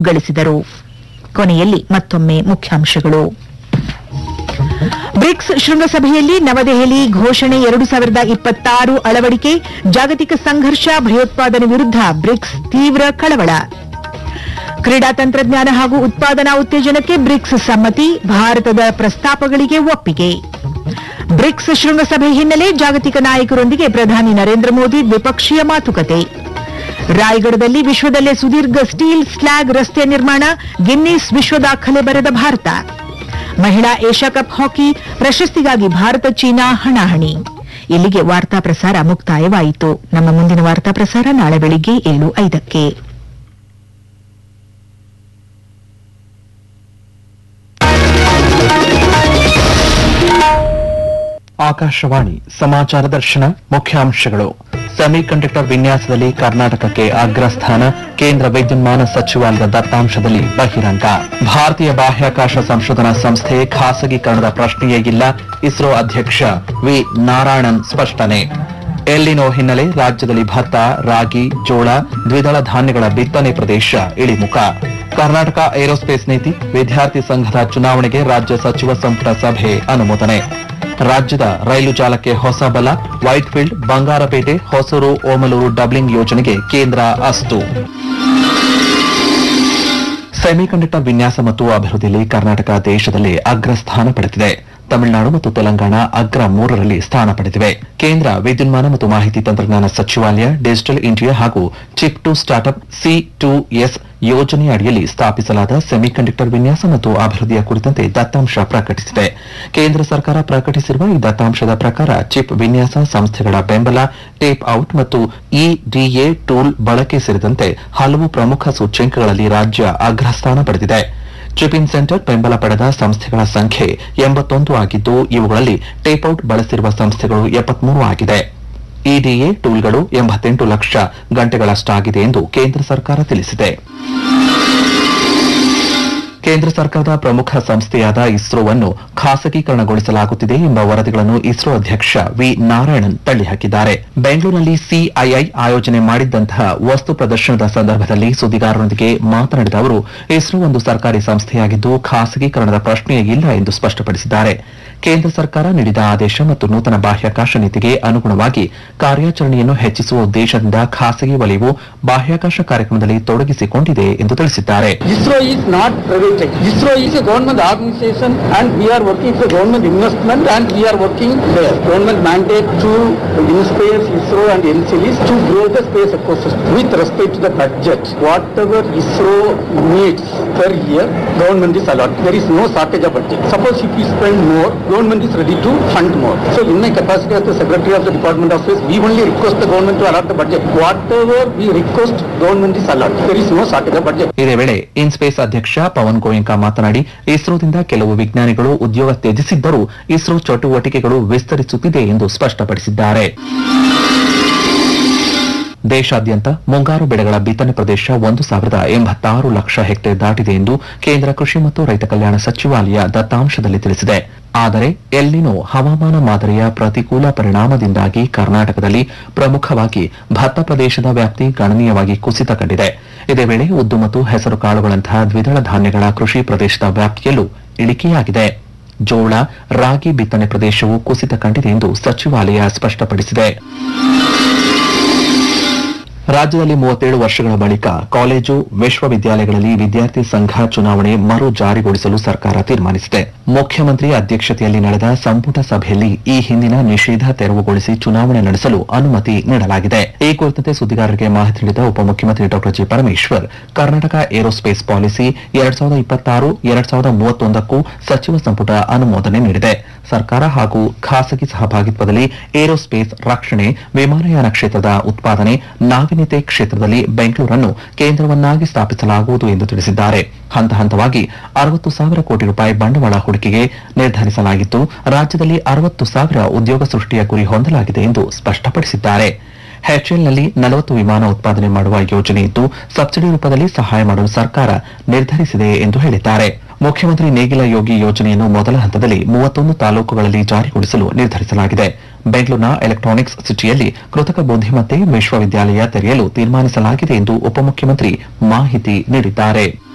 ಗಳಿಸಿದರು ಕೊನೆಯಲ್ಲಿ ಮತ್ತೊಮ್ಮೆ ಮುಖ್ಯಾಂಶಗಳು ಬ್ರಿಕ್ಸ್ ಶೃಂಗಸಭೆಯಲ್ಲಿ ನವದೆಹಲಿ ಘೋಷಣೆ ಎರಡು ಸಾವಿರದ ಇಪ್ಪತ್ತಾರು ಅಳವಡಿಕೆ ಜಾಗತಿಕ ಸಂಘರ್ಷ ಭಯೋತ್ಪಾದನೆ ವಿರುದ್ಧ ಬ್ರಿಕ್ಸ್ ತೀವ್ರ ಕಳವಳ ಕ್ರೀಡಾ ತಂತ್ರಜ್ಞಾನ ಹಾಗೂ ಉತ್ಪಾದನಾ ಉತ್ತೇಜನಕ್ಕೆ ಬ್ರಿಕ್ಸ್ ಸಮ್ಮತಿ ಭಾರತದ ಪ್ರಸ್ತಾಪಗಳಿಗೆ ಒಪ್ಪಿಗೆ ಬ್ರಿಕ್ಸ್ ಶೃಂಗಸಭೆ ಹಿನ್ನೆಲೆ ಜಾಗತಿಕ ನಾಯಕರೊಂದಿಗೆ ಪ್ರಧಾನಿ ನರೇಂದ್ರ ಮೋದಿ ದ್ವಿಪಕ್ಷೀಯ ಮಾತುಕತೆ ರಾಯಗಢದಲ್ಲಿ ವಿಶ್ವದಲ್ಲೇ ಸುದೀರ್ಘ ಸ್ಟೀಲ್ ಸ್ಲ್ಯಾಗ್ ರಸ್ತೆ ನಿರ್ಮಾಣ ಗಿನ್ನಿಸ್ ವಿಶ್ವ ದಾಖಲೆ ಬರೆದ ಭಾರತ ಮಹಿಳಾ ಏಷ್ಯಾ ಕಪ್ ಹಾಕಿ ಪ್ರಶಸ್ತಿಗಾಗಿ ಭಾರತ ಚೀನಾ ಹಣಾಹಣಿ ಇಲ್ಲಿಗೆ ವಾರ್ತಾ ಪ್ರಸಾರ ಮುಕ್ತಾಯವಾಯಿತು ನಮ್ಮ ಮುಂದಿನ ವಾರ್ತಾ ಪ್ರಸಾರ ನಾಳೆ ಬೆಳಿಗ್ಗೆ ಏಳು ಐದಕ್ಕೆ ಆಕಾಶವಾಣಿ ಸಮಾಚಾರ ದರ್ಶನ ಮುಖ್ಯಾಂಶಗಳು ಸೆಮಿಕಂಡಕ್ಟರ್ ವಿನ್ಯಾಸದಲ್ಲಿ ಕರ್ನಾಟಕಕ್ಕೆ ಅಗ್ರಸ್ಥಾನ ಕೇಂದ್ರ ವಿದ್ಯುನ್ಮಾನ ಸಚಿವಾಲಯದ ದತ್ತಾಂಶದಲ್ಲಿ ಬಹಿರಂಗ ಭಾರತೀಯ ಬಾಹ್ಯಾಕಾಶ ಸಂಶೋಧನಾ ಸಂಸ್ಥೆ ಖಾಸಗೀಕರಣದ ಪ್ರಶ್ನೆಯೇ ಇಲ್ಲ ಇಸ್ರೋ ಅಧ್ಯಕ್ಷ ವಿ ನಾರಾಯಣನ್ ಸ್ಪಷ್ಟನೆ ಎಲ್ಲಿನೋ ಹಿನ್ನೆಲೆ ರಾಜ್ಯದಲ್ಲಿ ಭತ್ತ ರಾಗಿ ಜೋಳ ದ್ವಿದಳ ಧಾನ್ಯಗಳ ಬಿತ್ತನೆ ಪ್ರದೇಶ ಇಳಿಮುಖ ಕರ್ನಾಟಕ ಏರೋಸ್ಪೇಸ್ ನೀತಿ ವಿದ್ಯಾರ್ಥಿ ಸಂಘದ ಚುನಾವಣೆಗೆ ರಾಜ್ಯ ಸಚಿವ ಸಂಪುಟ ಸಭೆ ಅನುಮೋದನೆ ರಾಜ್ಯದ ರೈಲು ಜಾಲಕ್ಕೆ ಹೊಸ ಬಲ ವೈಟ್ಫೀಲ್ಡ್ ಬಂಗಾರಪೇಟೆ ಹೊಸೂರು ಓಮಲೂರು ಡಬ್ಲಿಂಗ್ ಯೋಜನೆಗೆ ಕೇಂದ್ರ ಅಸ್ತು ಸೆಮಿಕಂಡಕ್ಟರ್ ವಿನ್ಯಾಸ ಮತ್ತು ಅಭಿವೃದ್ಧಿಯಲ್ಲಿ ಕರ್ನಾಟಕ ದೇಶದಲ್ಲಿ ಅಗ್ರಸ್ಥಾನ ಪಡೆದಿದೆ ತಮಿಳುನಾಡು ಮತ್ತು ತೆಲಂಗಾಣ ಅಗ್ರ ಮೂರರಲ್ಲಿ ಸ್ಥಾನ ಪಡೆದಿವೆ ಕೇಂದ್ರ ವಿದ್ಯುನ್ಮಾನ ಮತ್ತು ಮಾಹಿತಿ ತಂತ್ರಜ್ಞಾನ ಸಚಿವಾಲಯ ಡಿಜಿಟಲ್ ಇಂಡಿಯಾ ಹಾಗೂ chip to startup C two S ಯೋಜನೆಯ ಅಡಿಯಲ್ಲಿ ಸ್ಥಾಪಿಸಲಾದ ಸೆಮಿಕಂಡಕ್ಟರ್ ವಿನ್ಯಾಸ ಮತ್ತು ಅಭಿವೃದ್ಧಿಯ ಕುರಿತಂತೆ ದತ್ತಾಂಶ ಪ್ರಕಟಿಸಿದೆ ಕೇಂದ್ರ ಸರ್ಕಾರ ಪ್ರಕಟಿಸಿರುವ ಈ ದತ್ತಾಂಶದ ಪ್ರಕಾರ ಚಿಪ್ ವಿನ್ಯಾಸ ಸಂಸ್ಥೆಗಳ ಬೆಂಬಲ ಟೇಪ್ ಔಟ್ ಮತ್ತು ಇಡಿಎ ಟೂಲ್ ಬಳಕೆ ಸೇರಿದಂತೆ ಹಲವು ಪ್ರಮುಖ ಸೂಚ್ಯಂಕಗಳಲ್ಲಿ ರಾಜ್ಯ ಅಗ್ರಸ್ಥಾನ ಪಡೆದಿದೆ ಚಿಪಿನ್ ಸೆಂಟರ್ ಬೆಂಬಲ ಪಡೆದ ಸಂಸ್ಥೆಗಳ ಸಂಖ್ಯೆ ಎಂಬತ್ತೊಂದು ಆಗಿದ್ದು ಇವುಗಳಲ್ಲಿ ಟೇಪ್ಔಟ್ ಬಳಸಿರುವ ಸಂಸ್ಥೆಗಳು ಎಪ್ಪತ್ಮೂರು ಆಗಿದೆ ಇಡಿಎ ಟೂಲ್ಗಳು ಎಂಬತ್ತೆಂಟು ಲಕ್ಷ ಗಂಟೆಗಳಷ್ಟಾಗಿದೆ ಎಂದು ಕೇಂದ್ರ ಸರ್ಕಾರ ತಿಳಿಸಿದೆ ಕೇಂದ್ರ ಸರ್ಕಾರದ ಪ್ರಮುಖ ಸಂಸ್ಥೆಯಾದ ಇಸ್ರೋವನ್ನು ಖಾಸಗೀಕರಣಗೊಳಿಸಲಾಗುತ್ತಿದೆ ಎಂಬ ವರದಿಗಳನ್ನು ಇಸ್ರೋ ಅಧ್ಯಕ್ಷ ವಿ ನಾರಾಯಣನ್ ತಳ್ಳಿಹಾಕಿದ್ದಾರೆ ಬೆಂಗಳೂರಿನಲ್ಲಿ ಸಿಐಐ ಆಯೋಜನೆ ಮಾಡಿದ್ದಂತಹ ವಸ್ತು ಪ್ರದರ್ಶನದ ಸಂದರ್ಭದಲ್ಲಿ ಸುದ್ದಿಗಾರರೊಂದಿಗೆ ಮಾತನಾಡಿದ ಅವರು ಇಸ್ರೋ ಒಂದು ಸರ್ಕಾರಿ ಸಂಸ್ಥೆಯಾಗಿದ್ದು ಖಾಸಗೀಕರಣದ ಪ್ರಶ್ನೆಯೇ ಇಲ್ಲ ಎಂದು ಸ್ಪಷ್ಟಪಡಿಸಿದ್ದಾರೆ ಕೇಂದ್ರ ಸರ್ಕಾರ ನೀಡಿದ ಆದೇಶ ಮತ್ತು ನೂತನ ಬಾಹ್ಯಾಕಾಶ ನೀತಿಗೆ ಅನುಗುಣವಾಗಿ ಕಾರ್ಯಾಚರಣೆಯನ್ನು ಹೆಚ್ಚಿಸುವ ಉದ್ದೇಶದಿಂದ ಖಾಸಗಿ ವಲಯವು ಬಾಹ್ಯಾಕಾಶ ಕಾರ್ಯಕ್ರಮದಲ್ಲಿ ತೊಡಗಿಸಿಕೊಂಡಿದೆ ಎಂದು ತಿಳಿಸಿದ್ದಾರೆ ISRO is not private. ISRO is a government organization and we are working for government investment and we are working there. Government mandate to InSpace, ISRO and NCL is to grow the space ecosystem with respect to the budget. Whatever ISRO needs per year, government is allotted. There is no shortage of budget. Suppose if we spend more, government is ready to fund more. So in my capacity as the Secretary of the Department of Space, we only request the government to allot the budget. Whatever we request, government is allotted. There is no shortage of budget. ಇದೇ ವೇಳೆ IN-SPACe ಅಧ್ಯಕ್ಷ ಪವನ್ ಗೋಯಂಕ ಮಾತನಾಡಿ ಇಸ್ರೋದಿಂದ ಕೆಲವು ವಿಜ್ಞಾನಿಗಳು ಉದ್ಯೋಗ ತ್ಯಜಿಸಿದ್ದರೂ ಇಸ್ರೋ ಚಟುವಟಿಕೆಗಳು ವಿಸ್ತರಿಸುತ್ತಿದೆ ಎಂದು ಸ್ಪಷ್ಟಪಡಿಸಿದ್ದಾರೆ ದೇಶಾದ್ಯಂತ ಮುಂಗಾರು ಬೆಳೆಗಳ ಬಿತ್ತನೆ ಪ್ರದೇಶ ಒಂದು ಸಾವಿರದ ಎಂಬತ್ತಾರು ಲಕ್ಷ ಹೆಕ್ಟೇರ್ ದಾಟಿದೆ ಎಂದು ಕೇಂದ್ರ ಕೃಷಿ ಮತ್ತು ರೈತ ಕಲ್ಯಾಣ ಸಚಿವಾಲಯ ದತ್ತಾಂಶದಲ್ಲಿ ತಿಳಿಸಿದೆ ಆದರೆ ಎಲ್ಲಿನೋ ಹವಾಮಾನ ಮಾದರಿಯ ಪ್ರತಿಕೂಲ ಪರಿಣಾಮದಿಂದಾಗಿ ಕರ್ನಾಟಕದಲ್ಲಿ ಪ್ರಮುಖವಾಗಿ ಭತ್ತ ಪ್ರದೇಶದ ವ್ಯಾಪ್ತಿ ಗಣನೀಯವಾಗಿ ಕುಸಿತ ಕಂಡಿದೆ ಇದೇ ವೇಳೆ ಉದ್ದು ಮತ್ತು ಹೆಸರು ಕಾಳುಗಳಂತಹ ದ್ವಿದಳ ಧಾನ್ಯಗಳ ಕೃಷಿ ಪ್ರದೇಶದ ವ್ಯಾಪ್ತಿಯಲ್ಲೂ ಇಳಿಕೆಯಾಗಿದೆ ಜೋಳ ರಾಗಿ ಬಿತ್ತನೆ ಪ್ರದೇಶವು ಕುಸಿತ ಕಂಡಿದೆ ಎಂದು ಸಚಿವಾಲಯ ಸ್ಪಷ್ಟಪಡಿಸಿದೆ ರಾಜ್ಯದಲ್ಲಿ ಮೂವತ್ತೇಳು ವರ್ಷಗಳ ಬಳಿಕ ಕಾಲೇಜು ವಿಶ್ವವಿದ್ಯಾಲಯಗಳಲ್ಲಿ ವಿದ್ಯಾರ್ಥಿ ಸಂಘ ಚುನಾವಣೆ ಮರು ಜಾರಿಗೊಳಿಸಲು ಸರ್ಕಾರ ತೀರ್ಮಾನಿಸಿದೆ ಮುಖ್ಯಮಂತ್ರಿ ಅಧ್ಯಕ್ಷತೆಯಲ್ಲಿ ನಡೆದ ಸಂಪುಟ ಸಭೆಯಲ್ಲಿ ಈ ಹಿಂದಿನ ನಿಷೇಧ ತೆರವುಗೊಳಿಸಿ ಚುನಾವಣೆ ನಡೆಸಲು ಅನುಮತಿ ನೀಡಲಾಗಿದೆ ಈ ಕುರಿತಂತೆ ಸುದ್ದಿಗಾರರಿಗೆ ಮಾಹಿತಿ ನೀಡಿದ ಉಪಮುಖ್ಯಮಂತ್ರಿ Dr G Parameshwar Karnataka aerospace policy ಎರಡ್ ಸಾವಿರದ ಇಪ್ಪತ್ತಾರು ಎರಡ್ ಸಾವಿರದ ಮೂವತ್ತೊಂದಕ್ಕೂ ಸಚಿವ ಸಂಪುಟ ಅನುಮೋದನೆ ನೀಡಿದೆ ಸರ್ಕಾರ ಹಾಗೂ ಖಾಸಗಿ ಸಹಭಾಗಿತ್ವದಲ್ಲಿ ಏರೋಸ್ಪೇಸ್ ರಕ್ಷಣೆ ವಿಮಾನಯಾನ ಕ್ಷೇತ್ರದ ಉತ್ಪಾದನೆ ನಾವೀನ್ಯತೆ ಕ್ಷೇತ್ರದಲ್ಲಿ ಬೆಂಗಳೂರನ್ನು ಕೇಂದ್ರವನ್ನಾಗಿ ಸ್ಥಾಪಿಸಲಾಗುವುದು ಎಂದು ತಿಳಿಸಿದ್ದಾರೆ ಹಂತ ಹಂತವಾಗಿ ಅರವತ್ತು ಸಾವಿರ ಕೋಟಿ ರೂಪಾಯಿ ಬಂಡವಾಳ ಹೂಡಿಕೆಗೆ ನಿರ್ಧರಿಸಲಾಗಿದ್ದು ರಾಜ್ಯದಲ್ಲಿ ಅರವತ್ತು ಸಾವಿರ ಉದ್ಯೋಗ ಸೃಷ್ಟಿಯ ಗುರಿ ಹೊಂದಲಾಗಿದೆ ಎಂದು ಸ್ಪಷ್ಟಪಡಿಸಿದ್ದಾರೆ ಹೆಚ್ಎಲ್ನಲ್ಲಿ ನಲವತ್ತು ವಿಮಾನ ಉತ್ಪಾದನೆ ಮಾಡುವ ಯೋಜನೆ ಇದ್ದು ಸಬ್ಸಿಡಿ ರೂಪದಲ್ಲಿ ಸಹಾಯ ಮಾಡಲು ಸರ್ಕಾರ ನಿರ್ಧರಿಸಿದೆ ಎಂದು ಹೇಳಿದ್ದಾರೆ ಮುಖ್ಯಮಂತ್ರಿ ನೇಗಿಲ ಯೋಗಿ ಯೋಜನೆಯನ್ನು ಮೊದಲ ಹಂತದಲ್ಲಿ ಮೂವತ್ತೊಂದು ತಾಲೂಕುಗಳಲ್ಲಿ ಜಾರಿಗೊಳಿಸಲು ನಿರ್ಧರಿಸಲಾಗಿದೆ ಬೆಂಗಳೂರಿನ ಎಲೆಕ್ಟ್ರಾನಿಕ್ಸ್ ಸಿಟಿಯಲ್ಲಿ ಕೃತಕ ಬುದ್ಧಿಮತ್ತೆ ವಿಶ್ವವಿದ್ಯಾಲಯ ತೆರೆಯಲು ತೀರ್ಮಾನಿಸಲಾಗಿದೆ ಎಂದು ಉಪಮುಖ್ಯಮಂತ್ರಿ ಮಾಹಿತಿ ನೀಡಿದ್ದಾರೆ